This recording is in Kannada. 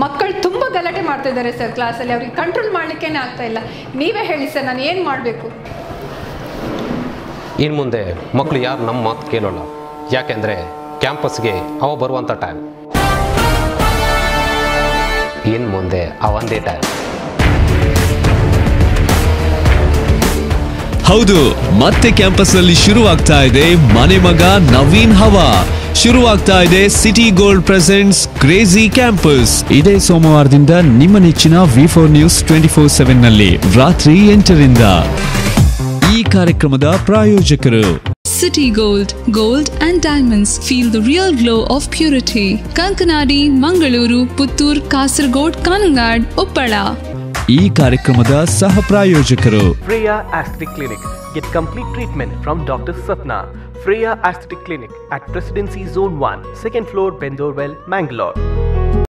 ಮಕ್ಕಳು ತುಂಬ ಗಲಾಟೆ ಮಾಡ್ತಾ ಇದ್ದಾರೆ ಸರ್ ಕ್ಲಾಸಲ್ಲಿ ಅವ್ರಿಗೆ ಕಂಟ್ರೋಲ್ ಮಾಡಲಿಕ್ಕೇನೆ ಆಗ್ತಾ ಇಲ್ಲ ನೀವೇ ಹೇಳಿ ಸರ್ ನಾನು ಏನು ಮಾಡಬೇಕು ಇನ್ನು ಮುಂದೆ ಮಕ್ಕಳು ಯಾರು ನಮ್ಮ ಮಾತು ಕೇಳೋಲ್ಲ ಯಾಕೆಂದರೆ ಕ್ಯಾಂಪಸ್ಗೆ ಅವ ಬರುವಂಥ ಟೈಮ್ ಇನ್ನು ಮುಂದೆ ಅವಂದೇ ಟೈಮ್ ಹೌದು ಮತ್ತೆ ಕ್ಯಾಂಪಸ್ ನಲ್ಲಿ ಶುರುವಾಗ್ತಾ ಇದೆ ಮನೆ ಮಗ ನವೀನ್ ಹವಾ ಶುರುವಾಗ್ತಾ ಇದೆ city gold presents crazy campus ಇದೇ ಸೋಮವಾರದಿಂದ ನಿಮ್ಮ ನೆಚ್ಚಿನ V four news twenty four seven ನಲ್ಲಿ ರಾತ್ರಿ ಎಂಟರಿಂದ ಈ ಕಾರ್ಯಕ್ರಮದ ಪ್ರಾಯೋಜಕರು City Gold, gold and diamonds. Feel the real glow of purity. Kankanadi, Mangaluru, Puttur, Kasargod, Kanangad, Uppala. ಈ ಕಾರ್ಯಕ್ರಮದ ಸಹ ಪ್ರಾಯೋಜಕರು Freya Aesthetic Clinic. Get complete treatment from Dr. Sapna. Freya Aesthetic Clinic at Presidency Zone 1, second floor, Bendorwell, Mangalore.